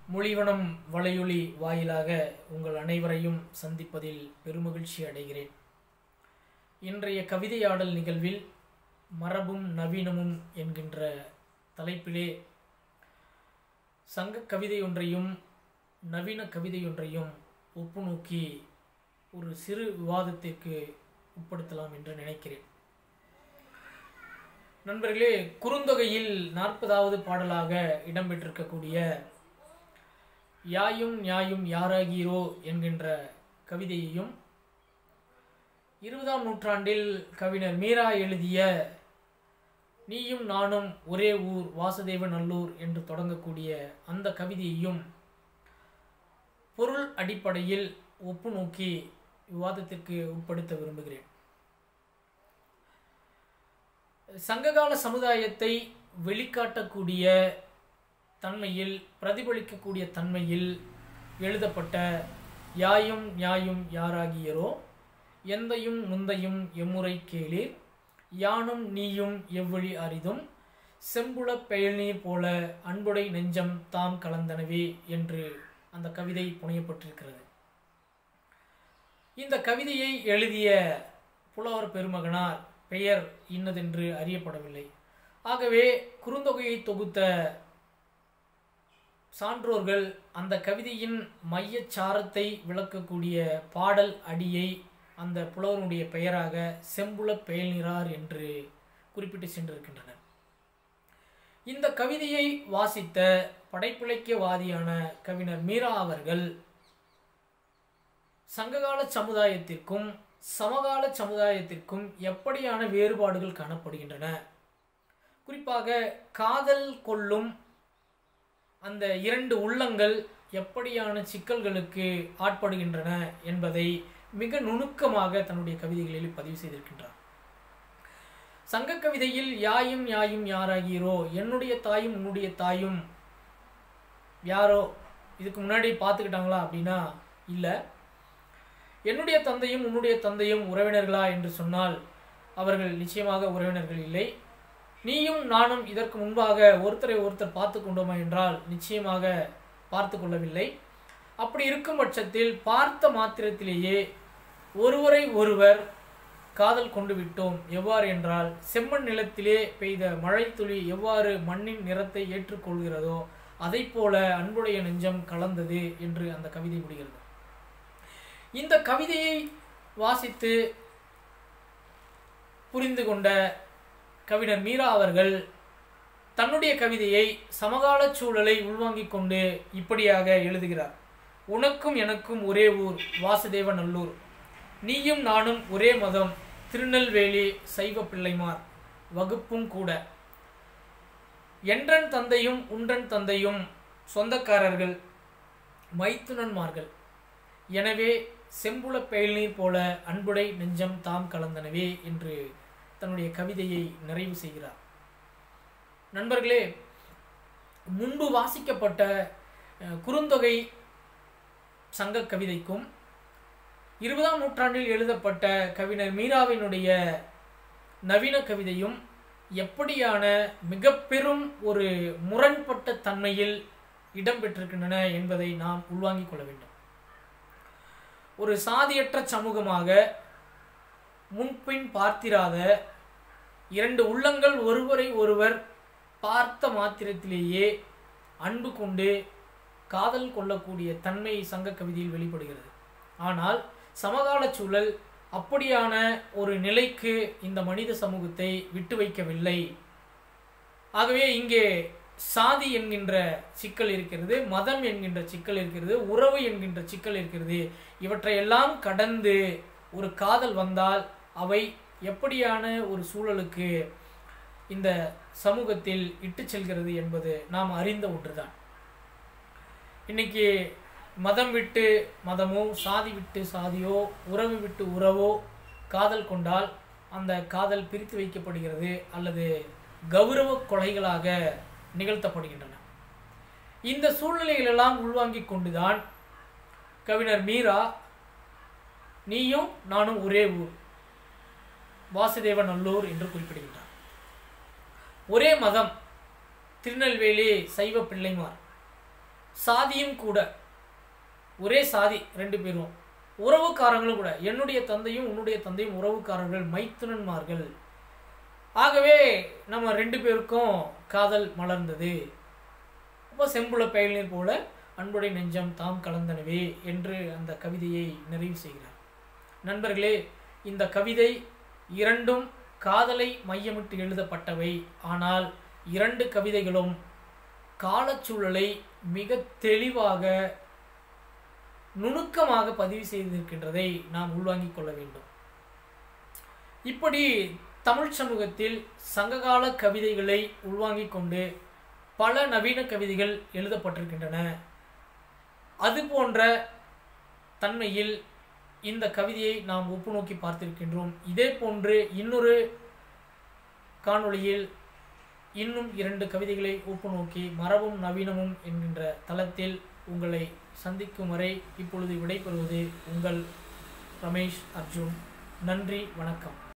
மொழிவனம் வலையொலி வாயிலாக உங்கள் அனைவரையும் சந்திப்பதில் பெருமகிழ்ச்சி அடைகிறேன் இன்றைய கவிதையாடல் நிகழ்வில் மரபும் நவீனமும் என்கின்ற தலைப்பிலே சங்க கவிதையொன்றையும் நவீன கவிதையொன்றையும் ஒப்புநோக்கி ஒரு சிறு விவாதத்திற்கு உட்படுத்தலாம் என்று நினைக்கிறேன் நண்பர்களே குறுந்தொகையில் நாற்பதாவது பாடலாக இடம்பெற்றிருக்கக்கூடிய யாயும் நியாயும் யாராகீரோ என்கின்ற கவிதையையும் இருபதாம் நூற்றாண்டில் கவிஞர் மீரா எழுதிய நீயும் நானும் ஒரே ஊர் வாசுதேவ நல்லூர் என்று தொடங்கக்கூடிய அந்த கவிதையையும் பொருள் அடிப்படையில் ஒப்பு நோக்கி விவாதத்திற்கு உட்படுத்த விரும்புகிறேன் சங்ககால சமுதாயத்தை வெளிக்காட்டக்கூடிய தன்மையில் பிரதிபலிக்கக்கூடிய தன்மையில் எழுதப்பட்ட யாயும் நியாயும் யாராகியரோ எந்தையும் முந்தையும் எம்முறை கேளீர் யானும் நீயும் எவ்வழி அரிதும் செம்புல பெயல்நீர் போல அன்புடை நெஞ்சம் தாம் கலந்தனவே என்று அந்த கவிதை புனையப்பட்டிருக்கிறது இந்த கவிதையை எழுதிய புலவர் பெருமகனார் பெயர் இன்னதென்று அறியப்படவில்லை ஆகவே குறுந்தொகையை தொகுத்த சான்றோர்கள் அந்த கவிதையின் மையச் சாரத்தை விளக்கக்கூடிய பாடல் அடியை அந்த புலவனுடைய பெயராக செம்புல பெயல்நிறார் என்று குறிப்பிட்டு சென்றிருக்கின்றனர் இந்த கவிதையை வாசித்த படைப்பிலக்கியவாதியான கவிஞர் மீரா அவர்கள் சங்ககால சமுதாயத்திற்கும் சமகால சமுதாயத்திற்கும் எப்படியான வேறுபாடுகள் காணப்படுகின்றன குறிப்பாக காதல் கொள்ளும் அந்த இரண்டு உள்ளங்கள் எப்படியான சிக்கல்களுக்கு ஆட்படுகின்றன என்பதை மிக நுணுக்கமாக தன்னுடைய கவிதைகளில் பதிவு செய்திருக்கின்றார் சங்க கவிதையில் யாயும் யாயும் யாராகிறோ என்னுடைய தாயும் உன்னுடைய தாயும் யாரோ இதுக்கு முன்னாடி பார்த்துக்கிட்டாங்களா அப்படின்னா இல்லை என்னுடைய தந்தையும் உன்னுடைய தந்தையும் உறவினர்களா என்று சொன்னால் அவர்கள் நிச்சயமாக உறவினர்கள் இல்லை நீயும் நானும் இதற்கு முன்பாக ஒருத்தரை ஒருத்தர் பார்த்து கொண்டோமா என்றால் நிச்சயமாக பார்த்து கொள்ளவில்லை அப்படி இருக்கும் பட்சத்தில் பார்த்த மாத்திரத்திலேயே ஒருவரை ஒருவர் காதல் கொண்டு விட்டோம் எவ்வாறு என்றால் செம்மண் நிலத்திலே பெய்த மழை துளி எவ்வாறு மண்ணின் நிறத்தை ஏற்றுக்கொள்கிறதோ அதை போல அன்புடைய நெஞ்சம் கலந்தது என்று அந்த கவிதை முடிகிறது இந்த கவிதையை வாசித்து புரிந்து கொண்ட கவிஞர் மீரா அவர்கள் தன்னுடைய கவிதையை சமகால சூழலை உள்வாங்கிக் கொண்டு இப்படியாக எழுதுகிறார் உனக்கும் எனக்கும் ஒரே ஊர் வாசுதேவ நல்லூர் நீயும் நானும் ஒரே மதம் திருநெல்வேலி சைவ பிள்ளைமார் வகுப்பும் கூட என்றன் தந்தையும் உன்றன் தந்தையும் சொந்தக்காரர்கள் மைத்துனன்மார்கள் எனவே செம்புல பெயல்நீர் போல அன்புடை நெஞ்சம் தாம் கலந்தனவே என்று தன்னுடைய கவிதையை நிறைவு செய்கிறார் நண்பர்களே முன்பு வாசிக்கப்பட்ட குறுந்தொகை சங்க கவிதைக்கும் இருபதாம் நூற்றாண்டில் எழுதப்பட்ட கவிஞர் மீராவினுடைய நவீன கவிதையும் எப்படியான மிக பெரும் ஒரு முரண்பட்ட தன்மையில் இடம்பெற்றிருக்கின்றன என்பதை நாம் உள்வாங்கிக் கொள்ள வேண்டும் ஒரு சாதியற்ற சமூகமாக முன்பின் பார்த்திராத இரண்டு உள்ளங்கள் ஒருவரை ஒருவர் பார்த்த மாத்திரத்திலேயே அன்பு கொண்டு காதல் கொள்ளக்கூடிய தன்மை சங்க கவிதையில் வெளிப்படுகிறது ஆனால் சமகால சூழல் அப்படியான ஒரு நிலைக்கு இந்த மனித சமூகத்தை விட்டு வைக்கவில்லை ஆகவே இங்கே சாதி என்கின்ற சிக்கல் இருக்கிறது மதம் என்கின்ற சிக்கல் இருக்கிறது உறவு என்கின்ற சிக்கல் இருக்கிறது இவற்றையெல்லாம் கடந்து ஒரு காதல் வந்தால் அவை எப்படியான ஒரு சூழலுக்கு இந்த சமூகத்தில் இட்டு செல்கிறது என்பது நாம் அறிந்த ஒன்றுதான் இன்னைக்கு மதம் விட்டு மதமோ சாதி விட்டு சாதியோ உறவு விட்டு உறவோ காதல் கொண்டால் அந்த காதல் பிரித்து வைக்கப்படுகிறது அல்லது கௌரவ கொலைகளாக நிகழ்த்தப்படுகின்றன இந்த சூழ்நிலைகளெல்லாம் உள்வாங்கிக் கொண்டுதான் கவிஞர் மீரா நீயும் நானும் ஒரே ஊர் வாசுதேவ நல்லூர் என்று குறிப்பிடுகின்றார் ஒரே மதம் திருநெல்வேலி சைவ பிள்ளைமார் சாதியும் கூட ஒரே சாதி ரெண்டு பேரும் உறவுக்காரங்களும் கூட என்னுடைய தந்தையும் உன்னுடைய தந்தையும் உறவுக்காரர்கள் மைத்துனன்மார்கள் ஆகவே நம்ம ரெண்டு பேருக்கும் காதல் மலர்ந்தது அப்போ செம்புல பெயலினர் போல அன்புடைய நெஞ்சம் தாம் கலந்தனவே என்று அந்த கவிதையை நிறைவு செய்கிறார் நண்பர்களே இந்த கவிதை இரண்டும் காதலை மையமிட்டு எழுதப்பட்டவை ஆனால் இரண்டு கவிதைகளும் காலச்சூழலை மிக தெளிவாக நுணுக்கமாக பதிவு செய்திருக்கின்றதை நாம் உள்வாங்கிக் கொள்ள வேண்டும் இப்படி தமிழ் சமூகத்தில் சங்ககால கவிதைகளை உள்வாங்கிக் கொண்டு பல நவீன கவிதைகள் எழுதப்பட்டிருக்கின்றன அது போன்ற தன்மையில் இந்த கவிதையை நாம் ஒப்பு நோக்கி பார்த்திருக்கின்றோம் இதே போன்று இன்னொரு காணொளியில் இன்னும் இரண்டு கவிதைகளை ஒப்பு நோக்கி மரபும் நவீனமும் என்கின்ற தளத்தில் உங்களை சந்திக்கும் வரை இப்பொழுது விடைபெறுவது உங்கள் ரமேஷ் அர்ஜுன் நன்றி வணக்கம்